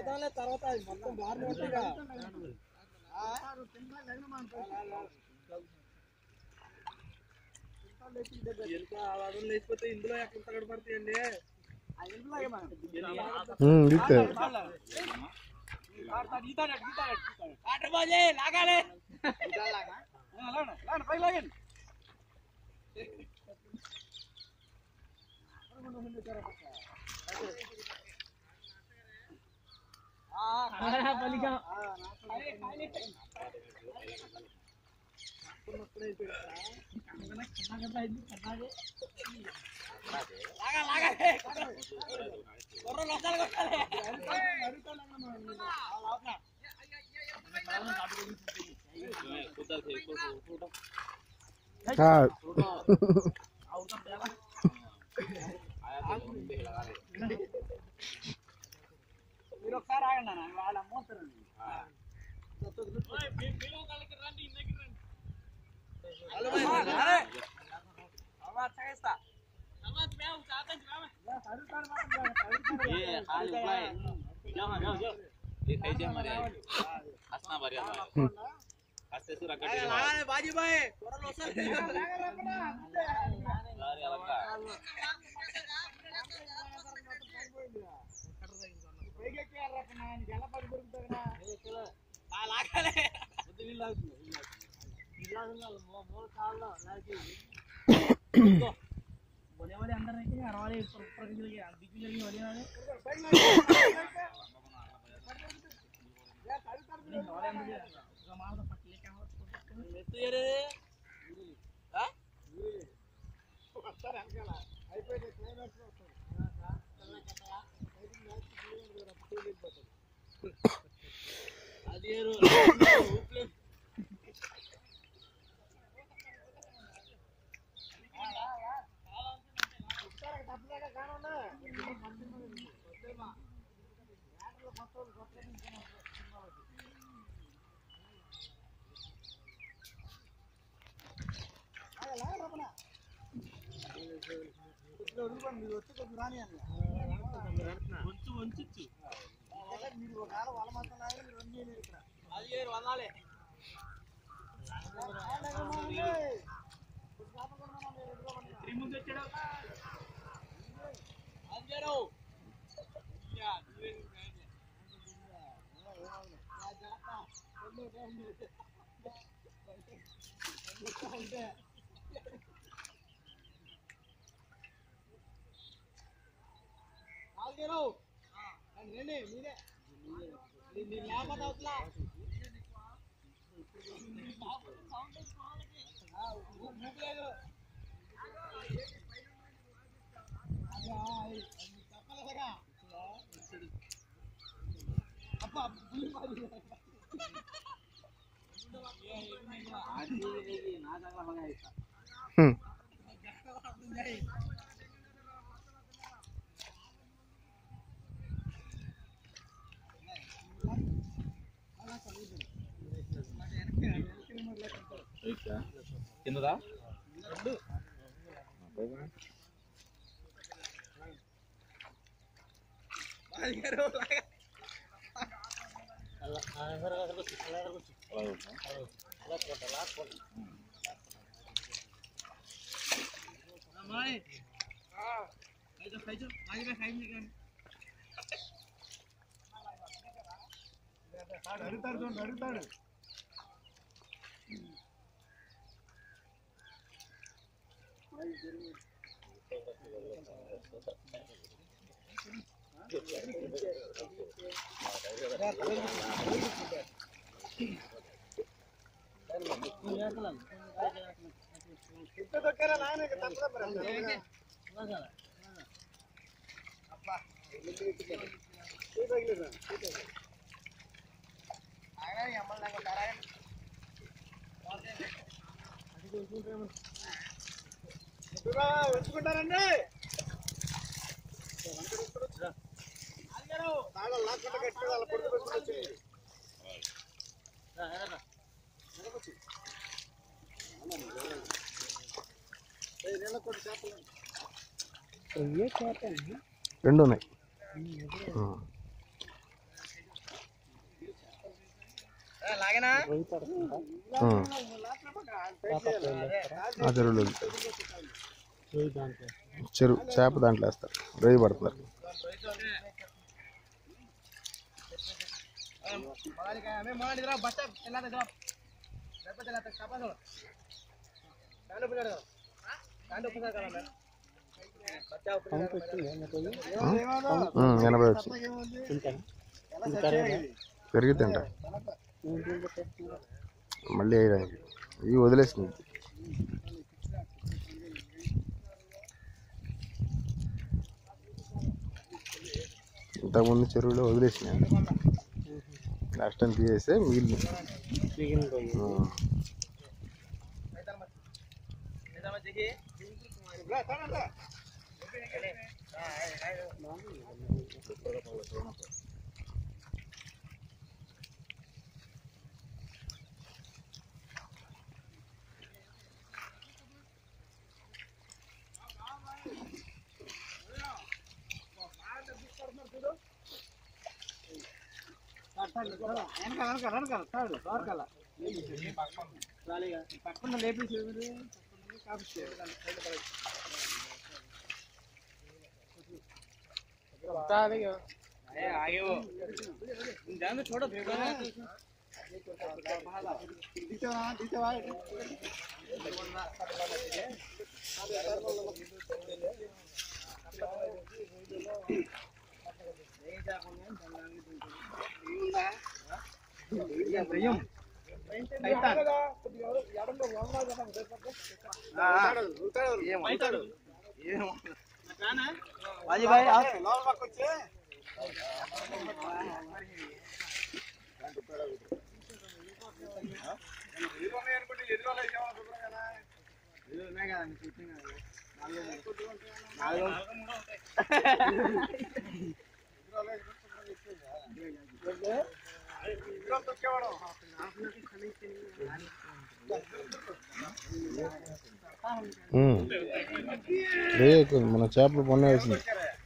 పెడతాంలే తర్వాత అది మొత్తం బార్లు ఉంటాయిగా. ఆ? ఎలుక ఆ వాదన లేకపోతే ఇందులో ఎక్కడ తగడ పడతాయండి ఆ ఎలుకలో ఏమన్నా? ఇస్తే ఆడతాడు, ఈతాడు, ఈతాడు, ఈతాడు. ఆటర్ బాజే, లాగాలే. ఆ, లాగండి, లాగండి, పైకి లాగండి. ఆ, ఆ, పలికా. ఆ, నాకు లాగా, లాగా. కుర్రోళ్ళు వస్తారు, కొట్టాలి. ఆ, లోపల. మీరు ఒకసారి ఆగండి అన్న వాళ్ళ మోస్తారండి బాజీ బాయ్ కూరలు వస్తారు మీరు లేకపోతే అవుతులా కిందదా అడుగుతాడు చూడండి అడుగుతాడు ఉంచుకుంటారండి తాళాలు లాక్కుండా కట్టి వాళ్ళ పొడుగు పెట్టుకుని వచ్చేయండి రెండు ఉన్నాయి ఆ. లాగనా ఆ. ఆ చెరువులో వదులుతారు. చెరువు చేప దాంట్లో వేస్తారు రొయ్యి పడుతున్నారు हमें मान इधर बच्चा चला दे बच्चा चला तक कापा दो कांडो पकड़ दो कांडो पकड़ कर मैं बच्चा ऊपर ఆ? ఉమ్, ఎనభై వచ్చింది పెరిగిద్దంట మళ్ళీ వేయడానికి ఇవి వదిలేసింది ఇంతకుముందు చెరువులో వదిలేసినాయి లాస్ట్ టైం తీసేస్తే మిగిలిన इधर मत देखिए ला ता ना వెనక వెనక వెనక తాడు దోరకాల పక్కన లేపేసి కాపీ आगे वो ध्यान में छोड़ो फेंको ना दीते वहाँ दीते वहाँ బాజీ భాయ్ ఉమ్. రే మన చేపలు పొన్న వేసింది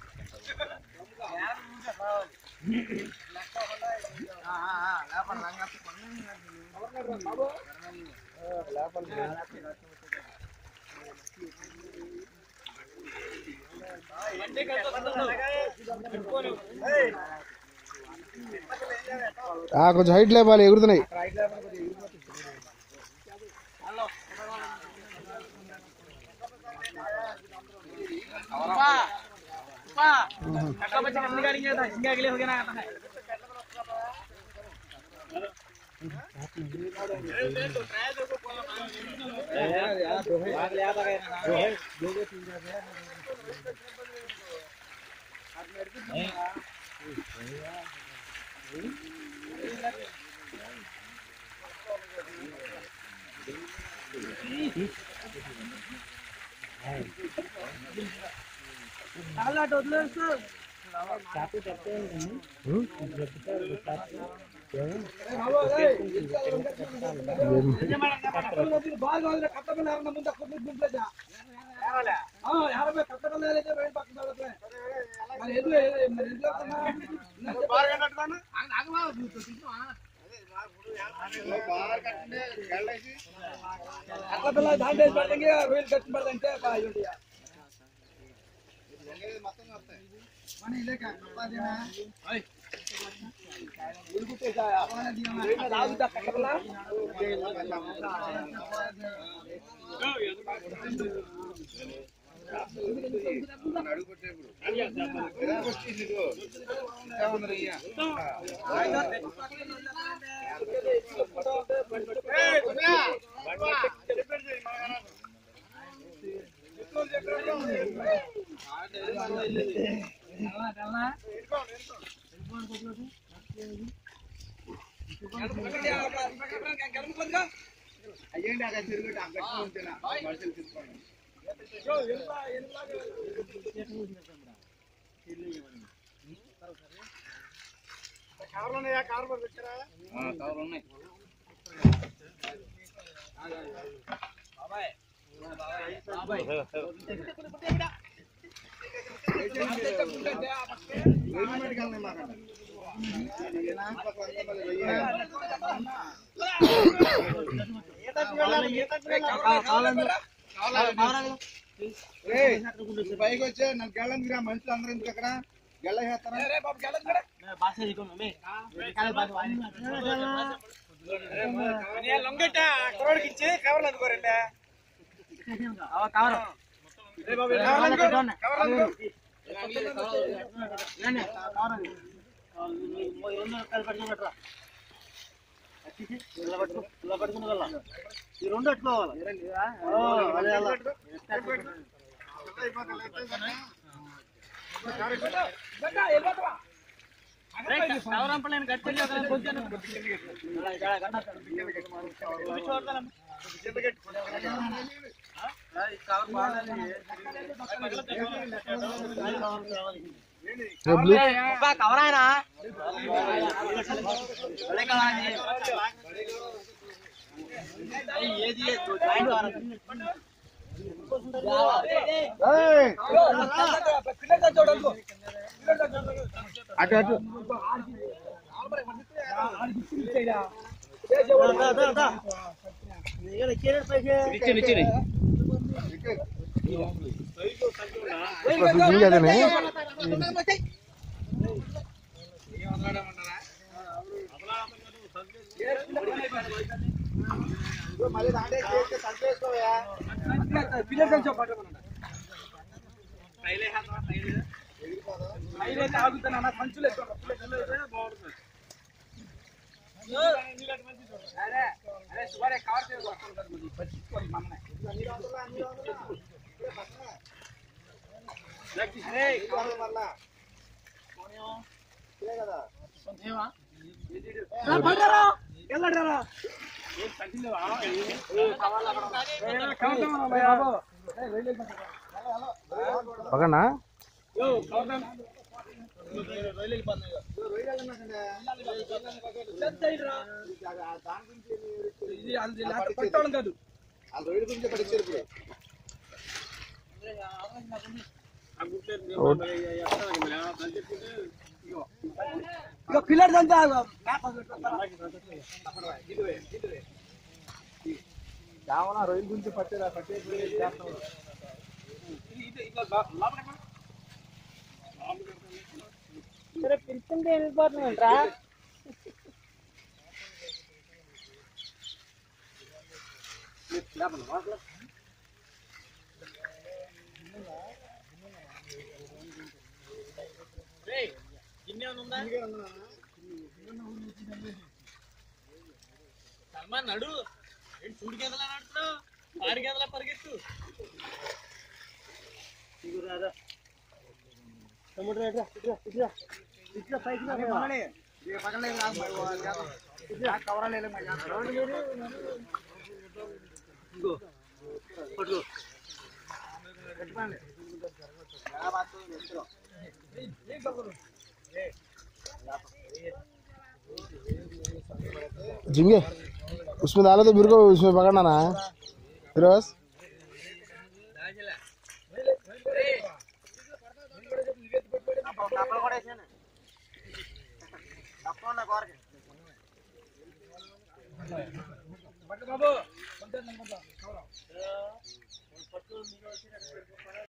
ఆ, కొంచెం హైట్ లేపాలి ఎగురుతున్నాయి कट्टा बच्चे कितनी गाड़ी गया था झिंगा अगले हो गया ना आता है అట్లా పిల్ల దాంట్లో పడంగి రొయ్యలు కట్టి పడదంటే అయ్యండి అక్కడ తిరుగుట అక్కడ ఉంటేనా మనుషులు తీసుకోండి కవర్లు ఉన్నాయా కవర్ పెట్టారా కవర్లు ఉన్నాయి బాబాయ్ బాబాయ్ బాబాయ్ పైకి వచ్చే నాకు గెళ్ళందిరా మనుషులు అందరూ ఎందుకు అక్కడ గెళ్ళ చేస్తారా లొంగట కురోడికి ఇచ్చి కవర్లు అందుకోరండి ఈ రెండు ఎట్టుకోవాలి ఏ బ్లూ అటు అటు జింగి అదేనే మళ్ళీ దాంట్లో చేస్తే సంతోషపోయా పిల్లలు కొంచెం పట్టుకున్నాడు అయితే ఆగుతున్నా సంచులు బాగుంటుంది అరే అరే సుమారే కవర్ చేసుకోవాలి పట్టుకోవాలి మమ్మల్ని అరే కవర్ మళ్ళా కదా వెళ్ళడరా పక్కన కాదు వాళ్ళు రోడ్డు గురించి పడిచ్చారు ఇప్పుడు ఇక పిల్లర్ దంతా కావాలా రొయ్యల గురించి పట్టేదా పట్టేసి చేస్తాం పిలుస్తుంటే వెళ్ళిపోతున్నాంట్రా సల్మాన్ నడు ఏంటి చూడు గేదలా నడుతున్నావు పాడి గేదలా పరిగెత్తు తమ్ముడు రా, ఇట్రా, ఇట్రా, ఇట్రా. ఇట్లా పైకి రా, రా. जिंगे उसमें डालो तो मेरे को उसमें पकड़ना ना फिरोज కప్పలు కూడా వేసాను కప్పలు ఉన్నాయి కూరకి బాబు